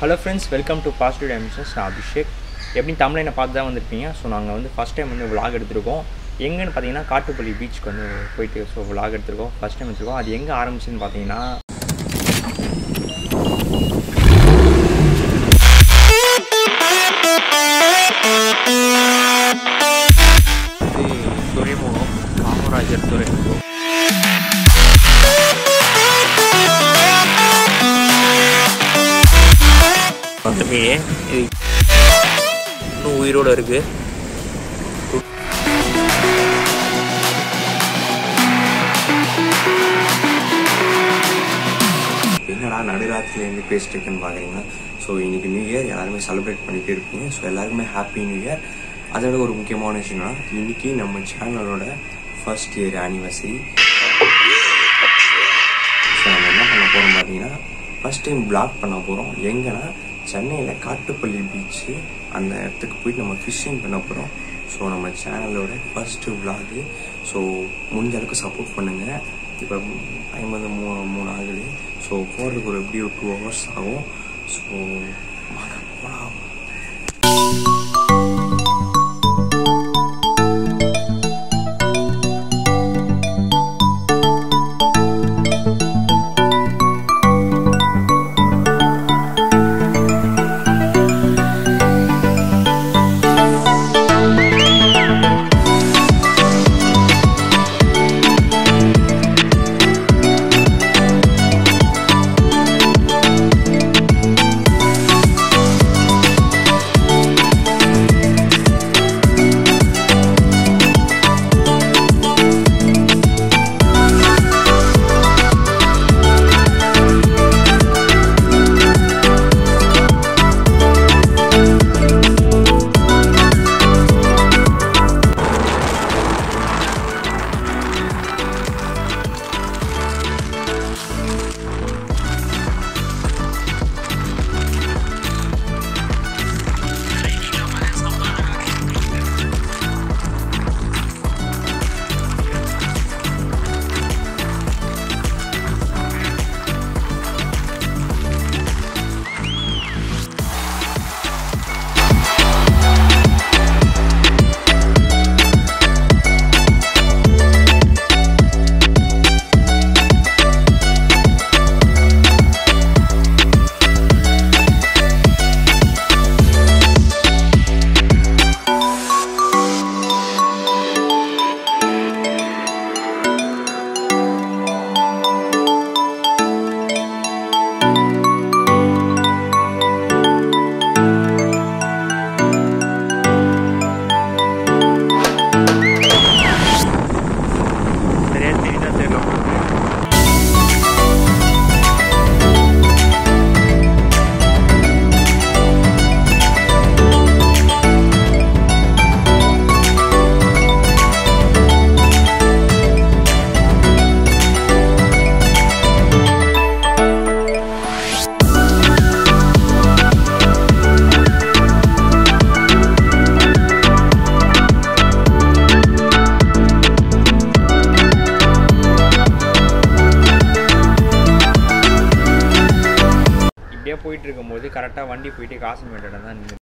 Hello friends welcome to positive dimensions நான் அபிஷேக் எப்படி தமிழனை பார்த்து தான் வந்திருப்பீங்க ஸோ நாங்கள் வந்து ஃபஸ்ட் டைம் வந்து vlog எடுத்திருக்கோம் எங்கன்னு பார்த்தீங்கன்னா காட்டுப்பள்ளி பீச்சுக்கு வந்து போயிட்டு ஸோ vlog எடுத்திருக்கோம் ஃபஸ்ட் டைம் எடுத்திருக்கோம் அது எங்கே ஆரம்பிச்சுன்னு பார்த்தீங்கன்னா இது துறைமுகம் காமராஜர் துறைமுகம் அந்த மீன் இது இன்னும் உயிரோடு இருக்குது என்னடா நடுராத்திரிலேருந்து பேசிட்டு இருக்குன்னு பார்க்குறீங்கன்னா ஸோ இன்னைக்கு நியூ இயர் எல்லாருமே செலிப்ரேட் பண்ணிட்டு இருப்பீங்க ஸோ எல்லாருக்குமே ஹாப்பி நியூ இயர் அதோட ஒரு முக்கியமான விஷயம்னா இன்னைக்கு நம்ம சேனலோட ஃபர்ஸ்ட் இயர் ஆனிவர்சரி ஸோ நம்ம என்ன பண்ண போகிறோம் பார்த்தீங்கன்னா ஃபர்ஸ்ட் டைம் பிளாக் பண்ண போகிறோம் எங்கன்னா சென்னையில் காட்டுப்பள்ளி பீச்சு அந்த இடத்துக்கு போயிட்டு நம்ம ஃபிஷ்ஷிங் பண்ண போகிறோம் ஸோ நம்ம சேனலோட ஃபர்ஸ்ட்டு vlog ஸோ முடிஞ்ச அளவுக்கு சப்போர்ட் பண்ணுங்கள் இப்போ டைம் வந்து மூ மூணு ஆகுது ஸோ போகிறதுக்கு ஒரு எப்படி ஒரு டூ ஹவர்ஸ் ஆகும் ஸோ வாங்க போகலாம் சரியா தெரியுதா தெரியல இப்படியே போயிட்டு இருக்கும்போது கரெக்டாக வண்டி போயிட்டு காசிமேட்டில் தான் நின்று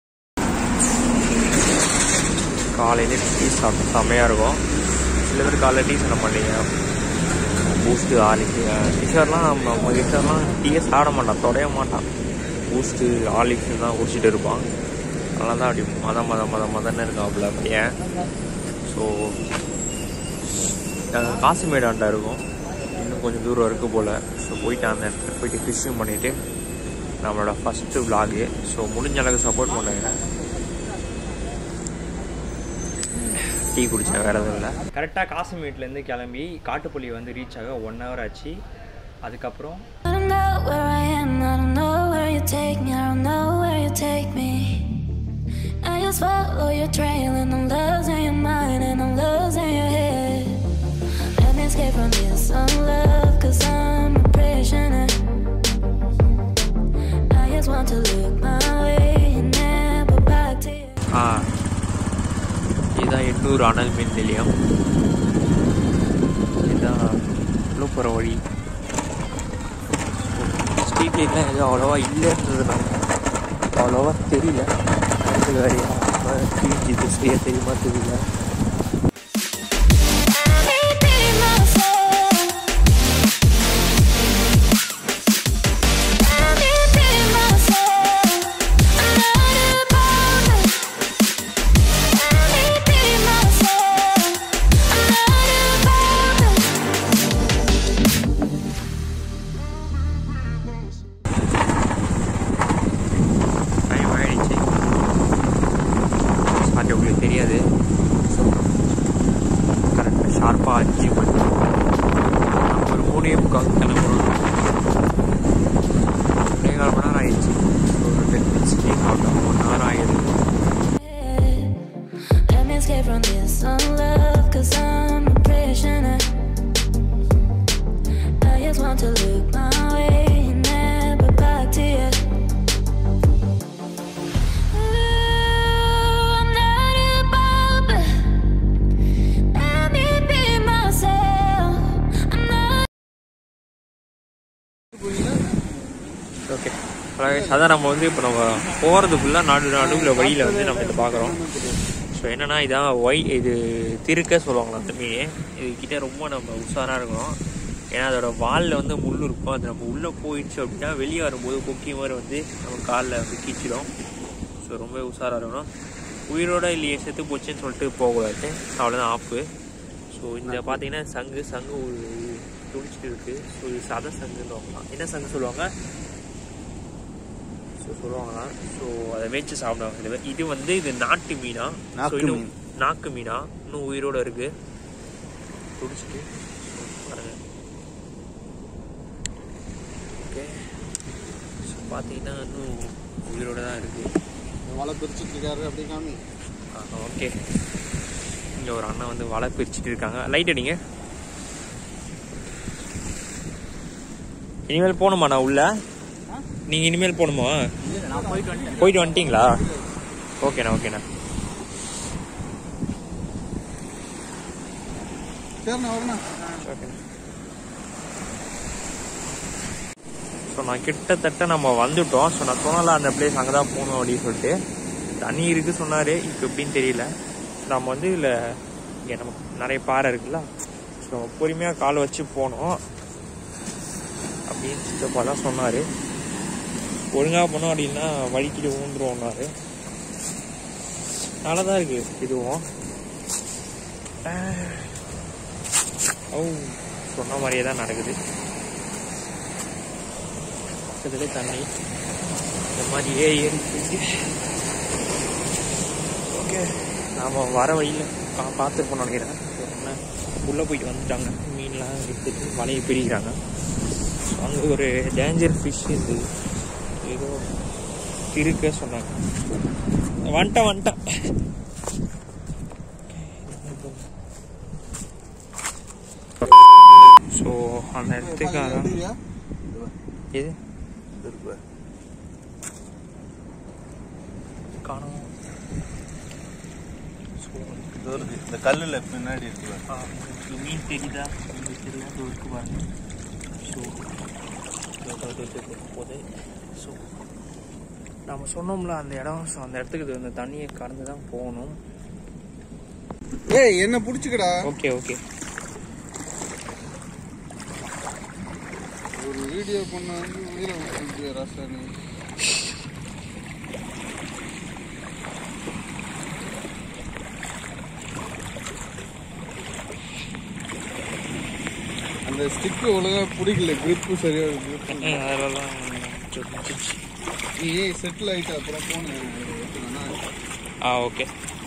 காலையிலே டீ சாப்பிட்டு செம்மையாக இருக்கும் சில பேர் காலையில் டீ சாப்பிட மாட்டீங்க பூஸ்ட்டு ஆலிக்கு கிஷோர்லாம் நம்ம நம்ம கிஷோர்லாம் டீயே சாப்பிட மாட்டான் தொடைய மாட்டான் பூஸ்ட்டு ஆலிக்ஸ் தான் குடிச்சிட்டு இருப்பான் அதனால தான் அப்படி மத மத மத மதன்னு இருக்காப்புல பையன் ஸோ காசிமேடாண்டா இருக்கும் இன்னும் கொஞ்சம் தூரம் இருக்கு போல் ஸோ போயிட்டு அந்த இடத்துல போயிட்டு ஃபிஷ்ஷிங் பண்ணிவிட்டு நம்மளோட ஃபஸ்ட்டு விலாகு ஸோ முடிஞ்ச அளவுக்கு சப்போர்ட் பண்ணுங்க டீ குடித்தேன் வேறு எதுவும் இல்லை கரெக்டாக காசிமேட்லேருந்து கிளம்பி காட்டுப்பள்ளி வந்து ரீச் ஆக ஒன் ஹவர் ஆச்சு அதுக்கப்புறம் I don't know where I am, I don't know where you take me, I don't know where you take me. I just follow your trail and I'm losing your mind and I'm losing your head. Let me escape from this unlove, cause I'm a prisoner. I just want to look my way and never back to you. ஆ இதுதான் எண்ணூர் அனல் மின் நிலையம் இதுதான் உள்ள போகிற வழி street லைட்லாம் எதுவும் அவ்வளோவா இல்லைன்றதுனால அவ்வளோவா தெரியல கருங்கல் வேறையா தீஞ்சிது சரியா தெரியுமா தெரியல Maybe myself. Maybe myself. I'm not above it. Maybe myself. I'm not above it. Time ஆயிடுச்சு அது உங்களுக்கு தெரியாது கரெக்டாக ஷார்ப்பாக அஞ்சு மணி ஒரு மூணே முக்கால் கிளம்புறோம் ஒன்றே கால் மணி நேரம் ஆயிடுச்சு ஒரு டென் மினிட்ஸ் டீம் ஆகட்டும் ஒன் ஹவர் ஆகிடுது Let me escape from this unlove, cause I'm a prisoner. I just want to look my way, never back to you. Ooh, I'm not above it. Let me be myself. I'm not. Okay அதான் நம்ம வந்து இப்போ நம்ம போகிறதுக்குள்ள நடு நடுவில் வழியில் வந்து நம்ம இதை பார்க்குறோம் ஸோ என்னன்னா இதான் ஒய் இது திருக்க சொல்லுவாங்களா அந்த மீன் இதுக்கிட்ட ரொம்ப நம்ம உஷாராக இருக்கணும் ஏன்னா அதோட வாலில் வந்து முள் இருக்கும் அது நம்ம உள்ளே போயிடுச்சு அப்படின்னா வெளியே வரும்போது கொக்கி மாதிரி வந்து நம்ம காலில் வந்து கீச்சிடும் ஸோ ரொம்ப உஷாராக இருக்கணும் உயிரோட இல்லையே செத்து போச்சுன்னு சொல்லிட்டு போகக்கூடாது அவ்வளோதான் ஆப்பு ஸோ இந்த பார்த்தீங்கன்னா சங்கு சங்கு ஒரு துடிச்சிட்டு இருக்கு ஸோ இது சத சங்குன்னு வாங்கலாம் என்ன சங்கு சொல்லுவாங்க ஸோ சொல்லுவாங்களா ஸோ அதை மேய்ச்சி சாப்பிடுவாங்க இது இது வந்து இது நாட்டு மீனா ஸோ நாக்கு இன்னும் மீன். நாக்கு மீனா இன்னும் உயிரோட இருக்கு துடிச்சிட்டு பாருங்க ஓகே ஸோ பார்த்தீங்கன்னா இன்னும் உயிரோட தான் இருக்கு வலை பிரிச்சுட்டு இருக்காரு அப்படி காமி ஓகே இங்கே ஒரு அண்ணன் வந்து வலை பிரிச்சுட்டு இருக்காங்க லைட் அடிங்க இனிமேல் போகணுமா நான் உள்ள நீங்கள் இனிமேல் போகணுமா நான் போயிட்டு வந்துட்டேன் போயிட்டு வந்துட்டீங்களா ஓகேண்ணா ஓகேண்ணா சரிண்ணா வரண்ணா ஓகேண்ணா ஸோ நான் கிட்டத்தட்ட நம்ம வந்துட்டோம் ஸோ நான் சொன்னல அந்த பிளேஸ் அங்கே தான் போகணும் அப்படின்னு சொல்லிட்டு தண்ணி இருக்கு சொன்னார் இப்போ எப்படின்னு தெரியல நம்ம வந்து இதில் இங்கே நமக்கு நிறைய பாறை இருக்குல்ல ஸோ பொறுமையாக கால் வச்சு போனோம் அப்படின்னு சித்தப்பா தான் சொன்னார் ஒழுங்காக போனோம் அப்படின்னா வழிக்கிட்டு ஊந்துருவோம்னாரு நல்லா தான் இருக்குது இதுவும் ஆஹ். ஓ சொன்ன மாதிரியே தான் நடக்குது பக்கத்துல தண்ணி இந்த மாதிரியே ஏறிட்டு ஓகே நாம் வர வழியில் பா பார்த்துருப்போம் நினைக்கிறேன் என்ன உள்ளே போயிட்டு வந்துட்டாங்க மீன்லாம் எடுத்துட்டு வலையை பிரிக்கிறாங்க அங்கே ஒரு டேஞ்சர் ஃபிஷ் இது ஏதோ இருக்க சொன்னாங்க வந்துட்டேன் வந்துட்டேன் ஸோ அந்த இடத்துக்கு அதான் எடுத்துக்கிறியா? இது இது இருக்கு. காணும் ஸோ இதோ இருக்கு. இந்த கல்லுல பின்னாடி இருக்கு உங்களுக்கு மீன் தெரியுதா உங்களுக்கு தெரியுதா அது இருக்கு பாருங்க ஸோ போகுது ஸோ நம்ம சொன்னோம்ல அந்த இடம் ஸோ அந்த இடத்துக்கு இது அந்த தண்ணியை கடந்து தான் போகணும் ஏய் என்ன புடிச்சுக்கடா ஓகே ஓகே ஒரு வீடியோ பண்ண வந்து உயிரை விட்டு ராசானி அந்த ஸ்டிக் ஒழுங்கா பிடிக்கல grip சரியா grip இல்ல. அதெல்லாம் சுருங்கிச்சு. நீ செட்டில் ஆயிட்டு அப்புறம் போன ஆ ஓகே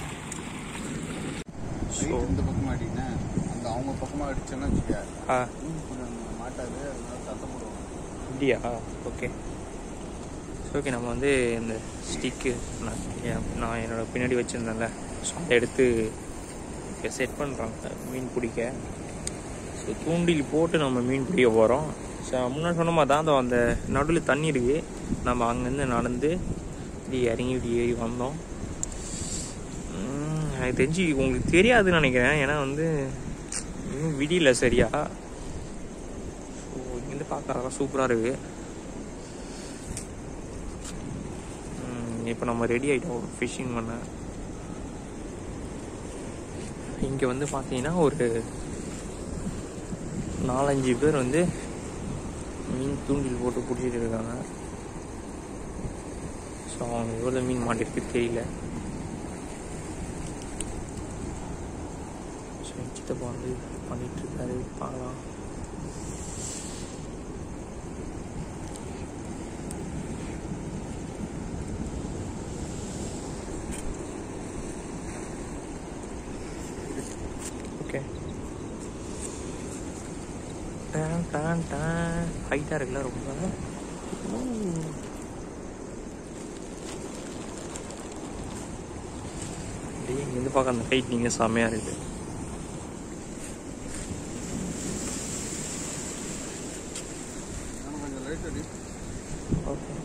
ஸோ இந்த பக்கமா அடினா அந்த அவங்க பக்கமா அடிச்சேன்னா வச்சுக்க ஆ மீன் கொஞ்சம் மாட்டாது அதனால சத்தம் போடுவாங்க அப்படியா ஓகே ஓகே நம்ம வந்து இந்த ஸ்டிக்கு நான் என்- நான் என்னோட பின்னாடி வச்சுருந்தேன்ல ஸோ அதை எடுத்து செட் பண்ணுறாங்க மீன் பிடிக்க ஸோ தூண்டில் போட்டு நம்ம மீன் பிடிக்க போகிறோம் ஸோ முன்னாடி சொன்ன மாதிரி தான் அந்த நடுவில் தண்ணி இருக்குது நம்ம அங்கேருந்து நடந்து இப்படி இறங்கி இப்படி ஏறி வந்தோம் உம், எனக்கு தெரிஞ்சு உங்களுக்கு தெரியாதுன்னு நினைக்கிறேன் ஏன்னா வந்து இன்னும் விடியல சரியா ஸோ இங்கேருந்து பார்க்க அழகாக சூப்பராக இருக்குது இப்போ நம்ம ரெடி ஆகிட்டோம் ஃபிஷ்ஷிங் பண்ண இங்கே வந்து பார்த்தீங்கன்னா ஒரு நாலஞ்சு பேர் வந்து மீன் தூண்டில் போட்டு பிடிச்சிட்டு இருக்காங்க ஸோ அவங்க எவ்வளோ மீன் மாட்டிருக்கு தெரியல ஸோ சித்தப்பா வந்து பண்ணிட்டு இருக்காரு பார்க்கலாம் ஓகே டான் டான் டான் ஹைட்டாக இருக்குல்ல ரொம்ப அப்படியே இங்கேருந்து பார்க்க அந்த ஹைட் நீங்கள் செம்மையாக இருக்குது நான் கொஞ்சம் லைட் அடி ஓகே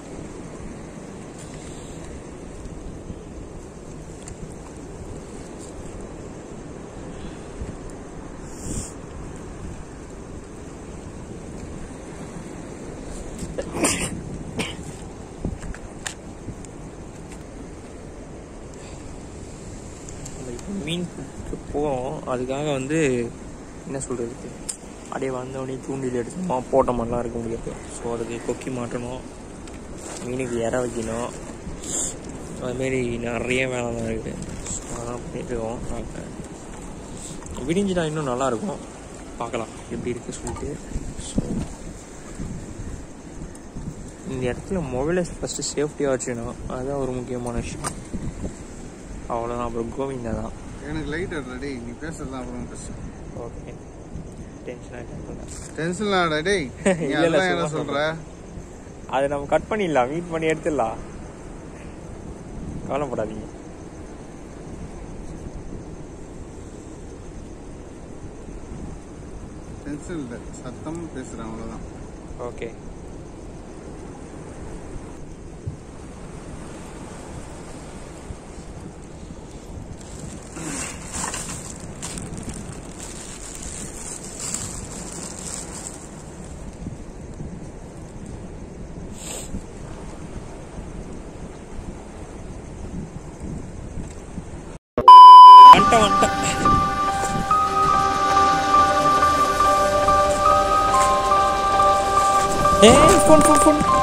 நம்ம இப்போ மீன் பிடிக்க போகிறோம் அதுக்காக வந்து என்ன சொல்கிறது அப்படியே வந்தவொடனே தூண்டில் எடுத்தோமா போட்ட மாதிரிலாம் இருக்க முடியாது ஸோ அதுக்கு கொக்கி மாட்டணும் மீனுக்கு இற வைக்கணும் அதுமாரி நிறைய வேலைலாம் இருக்குது ஸோ அதெல்லாம் பண்ணிட்டுருக்கோம் நாங்கள் விடிஞ்சிட்டா இன்னும் நல்லாயிருக்கும் பார்க்கலாம் எப்படி இருக்குது சொல்லிட்டு ஸோ இந்த இடத்துல மொபைலை ஃபஸ்ட்டு சேஃப்டியாக வச்சுக்கணும் அதுதான் ஒரு முக்கியமான விஷயம் அவ்வளோதான் அப்புறம் கோவிந்தா தான் எனக்கு லைட் அடி நீ பேசுறதுலாம் அப்புறம் பேசு ஓகே டென்ஷன் ஆகிட்டு டென்ஷன் ஆடா டேய் நீ இல்ல, இல்ல, அதெல்லாம் என்ன சும்மா சொல்ற அதை நம்ம கட் பண்ணிடலாம் மீட் பண்ணி எடுத்துடலாம் கவலைப்படாதீங்க டென்ஷன் இல்லை சத்தம் பேசுறேன் அவ்வளவுதான் ஓகே வந்துட்டேன் வந்துட்டேன் ஏய் ஃபோன் ஃபோன் ஃபோன்